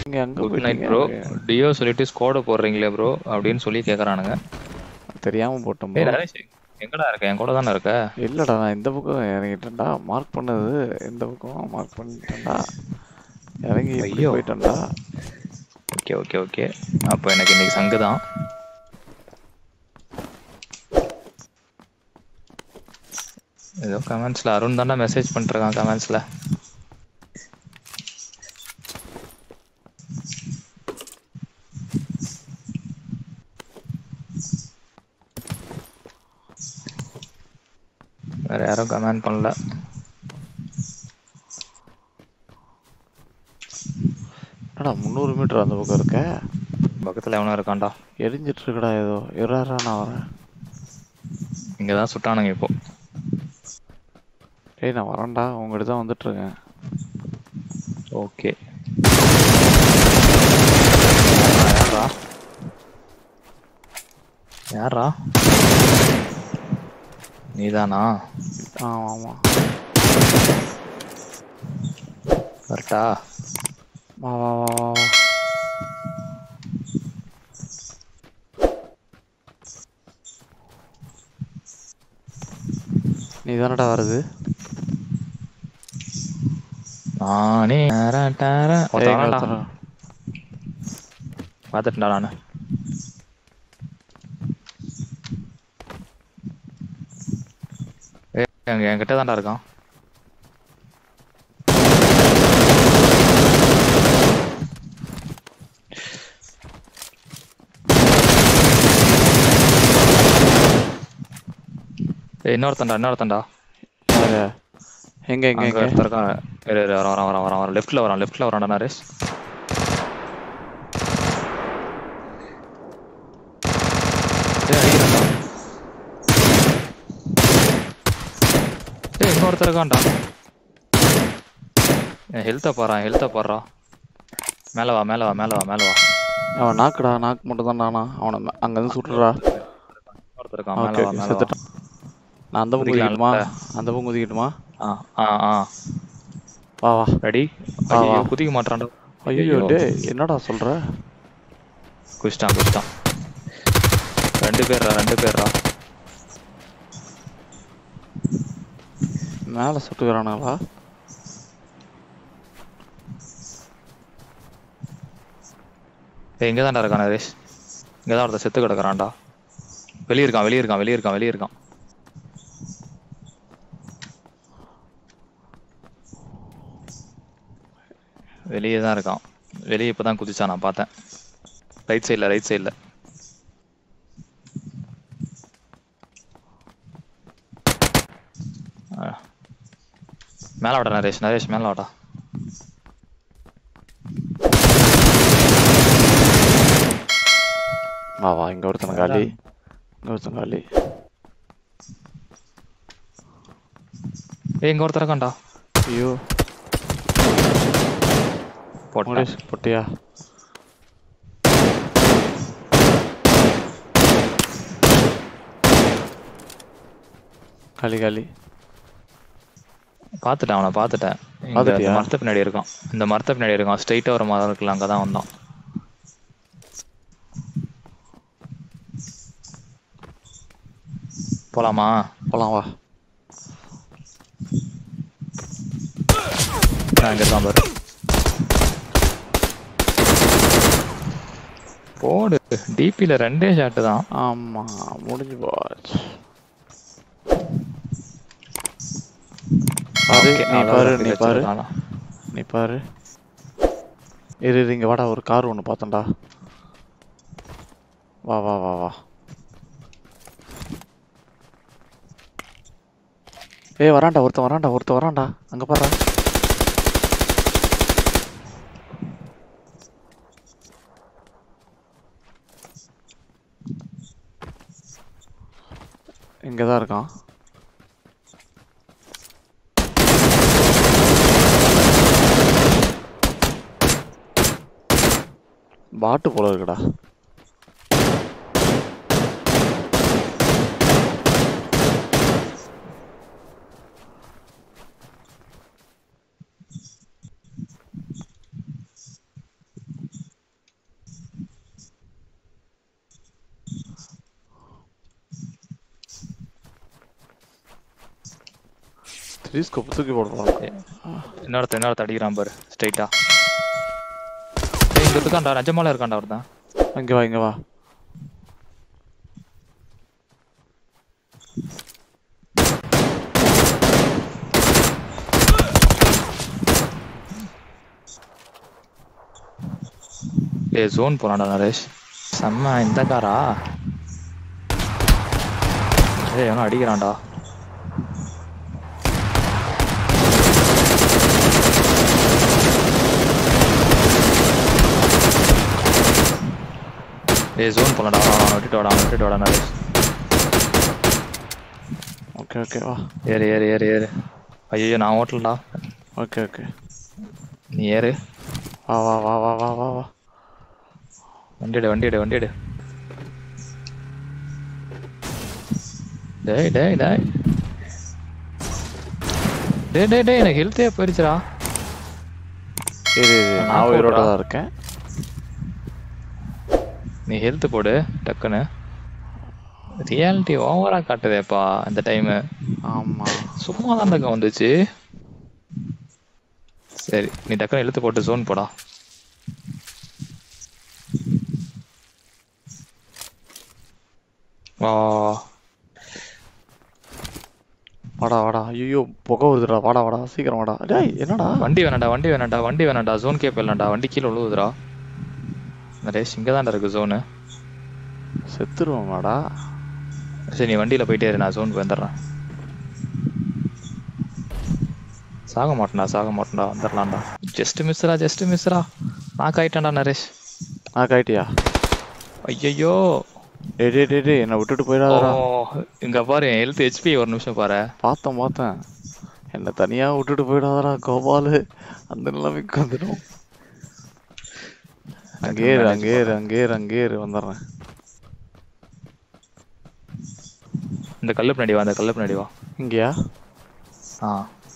நீங்க எங்க good night போயிட்டீங்க ப்ரோ எனக்கு டியோ சொல்லிட்டு ஸ்கோட போடுறீங்களே ப்ரோ அப்படின்னு சொல்லி கேக்குறானுங்க தெரியாம போட்டோம் ஏய் ப்ரோ நரேஷ் எங்கடா இருக்க என் கூட தானே இருக்க இல்லடா நான் இந்த பக்கம் இறங்கிட்டேன்டா மார்க் பண்ணது இந்த பக்கம் மார்க் பண்ணிட்டேன்டா இறங்கி இப்படி ஐயோ போயிட்டேன்டா ஓகே ஓகே ஓகே அப்போ எனக்கு இன்னைக்கு சங்கு தான் ஏதோ கமெண்ட்ஸ்ல அருண் தானே மெசேஜ் பண்ணிருக்கான் கமெண்ட்ஸ்ல வேற யாரும் கமெண்ட் பண்ணல என்னடா முந்நூறு மீட்டர் அந்த பக்கம் இருக்க பக்கத்துல எவனும் இருக்கான்டா எரிஞ்சிட்டு இருக்குடா ஏதோ இறாரா நான் வரேன் இங்க தான் சுட்டானுங்க இப்போ ஏய் நான் வரேன்டா உங்ககிட்ட தான் வந்துட்டு இருக்கேன் ஓகே யாரா யாரா நீதானா ஆமா ஆமா கரெக்டா வா வா வா வா வா நீ தானடா வருது நானே டேரன் டேரன். ஏய், ஒருத்தன் இங்க வரான்டா. ஒருத்தன். பார்த்துட்டேன்டா நானு ஏய் அங்க என்கிட்ட தான்டா இருக்கான் ஏய் இன்னொருத்தன்டா இன்னொருத்தன்டா யாரு? எங்க எங்க அங்க எங்க ஒருத்தன் இருக்கான் இரு இரு வரான் வரான் வரான் வரான் லெஃப்ட்ல வரான் லெஃப்ட்ல வரான்டா நரேஷ் ஏய் அடிக்கிறான்டா ஏய் இன்னொருத்தர் இருக்கான்டா என் ஹெல்த்தை பாறான் ஹெல்த்தை பாடுறா மேல வா மேல வா மேல வா மேல வா அவன் நாக்குடா நாக்கு மட்டும் தான்டானா அவனை ம- அங்கிருந்து சுட்டுறா இன்னொருத்தர் இருக்கான் மேல ஓகே வா ஓகே மேல வா செத்துட்டான் நான் அந்த பக்கம் குதிக்கலாம்ல? குதிக்கட்டுமா அந்த பக்கம் குதிக்கட்டுமா ஆ ஆ ஆ வா வா ரெடி வா, ஐயோ வா. குதிக்க மாட்டான்டா ஐயோ டேய் என்னடா சொல்ற குதிச்சிட்டான் குதிச்சிட்டான் ரெண்டு பேர்ரா ரெண்டு பேர்ரா மேல சுட்டுக்கிறானுங்களா ஏய் இங்கே தான்டா இருக்கான் நரேஷ் இங்கே தான் ஒருத்தன் செத்து கிடக்குறான்டா வெளியே இருக்கான் வெளியே இருக்கான் வெளியே இருக்கான் வெளியே இருக்கான் வெளியே தான் இருக்கான் வெளியே இப்போ தான் குதிச்சான் நான் பார்த்தேன் ரைட் சைடில் ரைட் சைடில் மேலே வாடா நரேஷ் நரேஷ் மேலே வாடா வா வா இங்க ஒருத்தன காலி இங்க ஒருத்தன் காலி ஏய் இங்கே ஒருத்தர் இருக்கான்டா ஐயோ போட்டேன் முகேஷ் பொட்டியா காலி காலி பார்த்துட்டேன் அவனை பார்த்துட்டேன் இங்க இந்த பார்த்துட்டியா? மரத்து பின்னாடி இருக்கான் இந்த மரத்து பின்னாடி இருக்கான் ஸ்ட்ரைட்டா ஒரு மரம் இருக்குல்ல அங்கே தான் வந்தான் போலாமா போலாம் வா நான் இங்க இருக்கான் பாரு போடு டிபில ரெண்டே ஷாட்டு தான் ஆமா முடிஞ்சு போச்சு பாரு Okay, நீ அவ்வளவுதான் பாரு அப்படி நீ பாரு வச்சிருக்கானா. நீ பாரு இரு இரு, இங்க வாடா ஒரு கார் ஒன்று பார்த்தேன்டா வா வா வா வா ஏய் வரான்டா ஒருத்தன் வரான்டா ஒருத்தன் வரான்டா அங்க பாரு இங்க தான் இருக்கான் பாட்டு போல இருக்குடா த்ரீ ஸ்கோப் தூக்கி போட போறான் இன்னொருத்த இன்னொருத்த அடிக்கிறான் பாரு ஸ்ட்ரைட்டா இங்க இருக்கான்டா நிஜமால இருக்கான்டா ஒருத்தன் இங்க வா இங்க வா ஏ ஜோன் போறான்டா நரேஷ் செம்ம இந்த காரா ஏய் எவனோ அடிக்கிறான்டா ஏய் ஜோன் போலடா அவனை விட்டுட்டு வாடா அவனை விட்டுட்டு வாடா நரேஷ் ஓகே ஓகே வா ஏறு ஏறு ஏறு ஏறு ஐயோ நான் ஓட்டலடா ஓகே ஓகே நீ ஏறு வா வா வா வா வா வா வா வண்டி எடு வண்டி எடு வண்டி எடு டேய் டேய் டேய் டேய் டேய் டேய் எனக்கு ஹெல்த்தே போயிருச்சுடா இரு இரு நான் நான் உயிரோட போடுறா. தான் இருக்கேன் நீ ஹெல்த் போடு டக்குன்னு ரியாலிட்டி ஓவரா காட்டுதேப்பா இந்த டைமு ஆமா சும்மா தான் வந்துச்சு சரி நீ டக்குன்னு இழுத்து போட்டு ஜோன் போடா வா வா, வா. வாடா வாடா ஐயோ புகை வருதுடா வாடா வாடா சீக்கிரம் வாடா டேய் என்னடா வண்டி வேணாம்டா வண்டி வேணாம்டா வண்டி வேணாம்டா ஜோன் கேப் இல்லைடா வண்டி கீழே விழுவுதுடா நரேஷ் இங்கே தான்டா இருக்கு ஜோனு செத்துருவோம் வாடா சரி நீ வண்டியில் போயிட்டே இரு நான் ஜோனுக்கு வந்துடுறேன் சாக மாட்டேன்டா சாக மாட்டேன்டா வந்துடலாம்டா ஜஸ்ட் மிஸ்ரா ஜஸ்ட் மிஸ்ரா நான் ஆயிட்டேன்டா நரேஷ் ஆ காயிட்டியா ஐயையோ டேய் டேய் டேய் டேய் என்னை விட்டுட்டு ஓ போயிடாதடா இங்க பாரு என் ஹெல்த் ஹெச்பி ஒரு நிமிஷம் பாரு பார்த்தேன் பார்த்தேன் என்னை தனியா விட்டுட்டு போயிடாதடா கோபாலு அந்த நிலைமைக்கு வந்துடும் அங்கே இரு அங்கே இரு அங்கே இரு அங்கே இரு வந்துடுறேன் இந்த கல்லு பின்னாடி வா இந்த கல்லு பின்னாடி வா இங்கேயா ஆ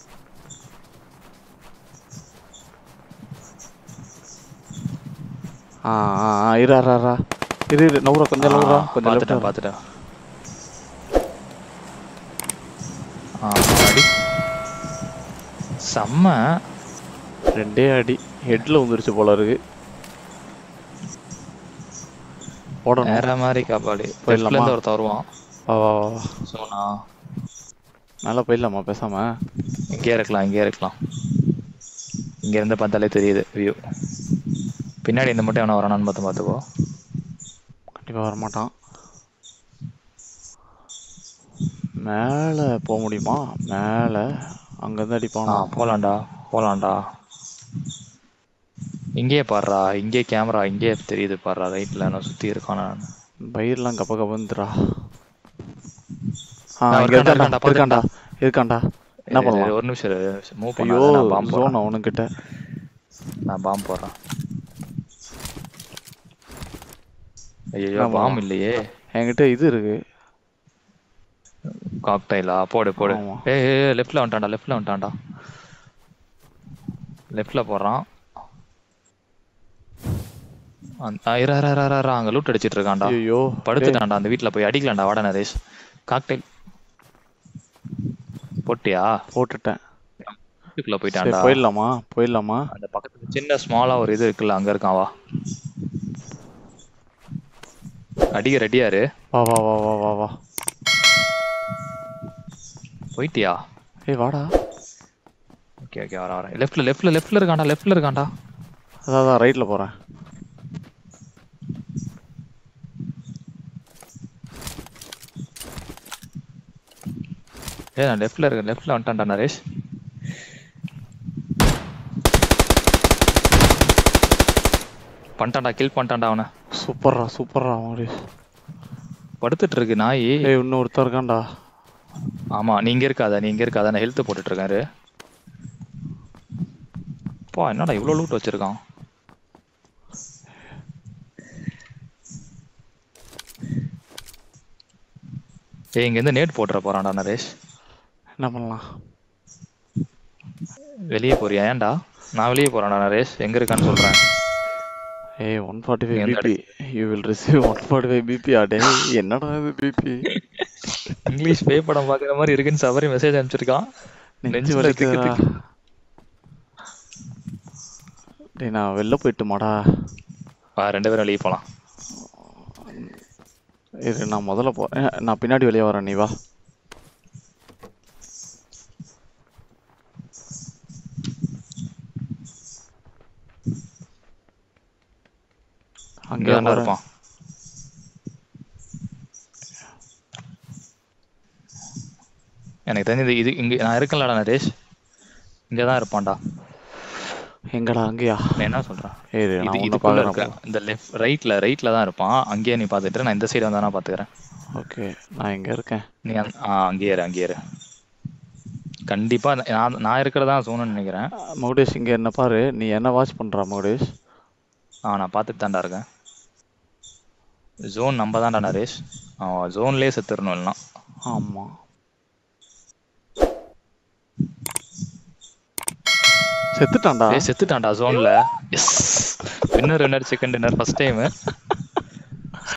ஆ ஆ ஆ இரு இரு இரு இரு இரு நவுறா கொஞ்சம் நவுறா கொஞ்சம் பார்த்துட்டேன் left பார்த்துட்டேன் ஆ அடி செம்ம ரெண்டே அடி ஹெட்ல வந்துருச்சு போல இருக்கு போடணும் வேற மாதிரி காப்பாடி போயிடலாமா? லெஃப்ட்ல இருந்து ஒருத்தன் வருவான் வா வா வா வா. சோனா மேல போயிடலாமா பேசாம இங்கே இருக்கலாம் இங்கே இருக்கலாம் இங்க இருந்து பார்த்தாலே தெரியுது வியூ பின்னாடி இந்த மட்டும் எவனா வரானான்னு பார்த்து பார்த்துக்கோ கண்டிப்பா வரமாட்டான் மேல போக முடியுமா மேல அங்கிருந்து ஆ அடிப்பானா போலாம்டா போலாம்டா இங்கேயே பாடுறா இங்கே கேமரா இங்கேயே தெரியுது பாடுறா ரைட்ல நான் சுத்தி இருக்கானா பயிரெல்லாம் கப்ப கப்பந்துரா ஆ நான் இங்க இருக்கான்டா, இருக்கான்டா இருக்கான்டா, இருக்கான்டா இருக்கான்டா என்ன பண்ணலாம் ஒரு நிமிஷம் மூவ் ஐயோ பண்ணாத நான் பாம்பு ஜோன் போடுறேன் அவனுக்கிட்ட நான் பாம்பு போடுறேன் ஐயோ ஆமா. பாம்பு இல்லையே என்கிட்ட இது இருக்கு காக்டைலா போடு போடு ஆமா. ஏய் ஏய் லெஃப்ட்ல வந்துட்டான்டா லெஃப்ட்ல வந்துட்டான்டா லெஃப்ட்ல போடுறான் அந்த- ஆ, இரு, இரு, இரு, இரு, இரு, அங்க லூட் அடிச்சிட்டு இருக்கான்டா ஐயோ படுத்துட்டான்டா அந்த வீட்ல போய் அடிக்கலாம்டா வாடா நரேஷ் காக்டைல் போட்டியா போட்டுட்டேன் வீட்டுக்குள்ள சரி போயிட்டான்டா போயிடலாமா போயிடலாமா அந்த பக்கத்துல சின்ன ஸ்மாலா ஒரு இது இருக்குல்ல அங்க இருக்கான் வா அடிக்க ரெடியா இரு வா வா வா வா வா வா போயிட்டியா ஏய் வாடா ஓகே ஓகே வர வரேன் லெஃப்ட்ல லெஃப்ட்ல லெஃப்ட்ல இருக்கான்டா லெஃப்ட்ல இருக்கான்டா அதான் அதான் ரைட்ல போறேன் ஏய் நான் லெஃப்ட்ல இருக்கேன் லெஃப்ட்ல வந்துட்டான்டா நரேஷ் பண்ணிட்டான்டா கில் பண்ணிட்டான்டா அவனை சூப்பர்ரா சூப்பர்ரா மாதிரி படுத்துட்டு இருக்கு நாய் ஏய் இன்னும் ஒருத்தன் இருக்கான்டா ஆமா நீங்க இருக்காத நீங்க இருக்காத நான் ஹெல்த் போட்டுட்டு இருக்காரு பா என்னடா இவ்வளவு லூட் வச்சிருக்கான் ஏய் இங்க இருந்து நேட் போட்டுற போறான்டா நரேஷ் என்ன பண்ணலாம் வெளியே போறியா ஏன்டா நான் வெளியே போறேன்டா நரேஷ் எங்க இருக்கான்னு சொல்றேன் ஏய் ஒன் ஃபார்ட்டி ஃபைவ் எந்த BP you will receive one forty five BP ஆடே என்னடா இது பிபி இங்கிலீஷ் பே படம் பாக்குற மாதிரி இருக்குன்னு சபரி மெசேஜ் அனுப்பிச்சிருக்கான் நெஞ்சு நெஞ்சுல திக்கு வலிக்குதுடா திக்கு. டேய் நான் வெளில போயிட்டுமாடா வா ரெண்டு பேரும் வெளியே போலாம் இரு நான் முதல்ல போ அஹ், நான் பின்னாடி வெளியே வரேன் நீ வா இங்க அங்கே தான்டா இருப்பான் எனக்கு தெரிஞ்சது இது இங்க நான் இருக்கேன்லடா நரேஷ் இங்க தான் இருப்பான்டா எங்கடா அங்கேயா நான் என்ன சொல்றேன் ஏறு நான் இது உன்னை இதுக்குள்ள பார்க்குறேன் இருக்க இந்த லெஃப்ட் ரைட்ல ரைட்ல தான் இருப்பான் அங்கேயே நீ பாத்துட்டு நான் இந்த சைடு வந்தா நான் பாத்துக்கிறேன் ஓகே நான் இங்கே இருக்கேன் நீ அந்த- ஆ அங்கேயே இரு அங்கேயே இரு கண்டிப்பா நான் நான் இருக்கிறதா சோனு நினைக்கிறேன் மகுடேஷ் இங்கே என்ன பாரு நீ என்ன வாட்ச் பண்ணுறா மகுடேஷ் ஆ நான் பார்த்துட்டு தான்டா இருக்கேன் ஜோன் நம்ம தான்டா நரேஷ் அவன் ஜோன்லேயே செத்துடணும் இல்லைனா ஆமாம் செத்துட்டான்டா ஏய் செத்துட்டான்டா ஜோன்ல yes winner winner second winner first time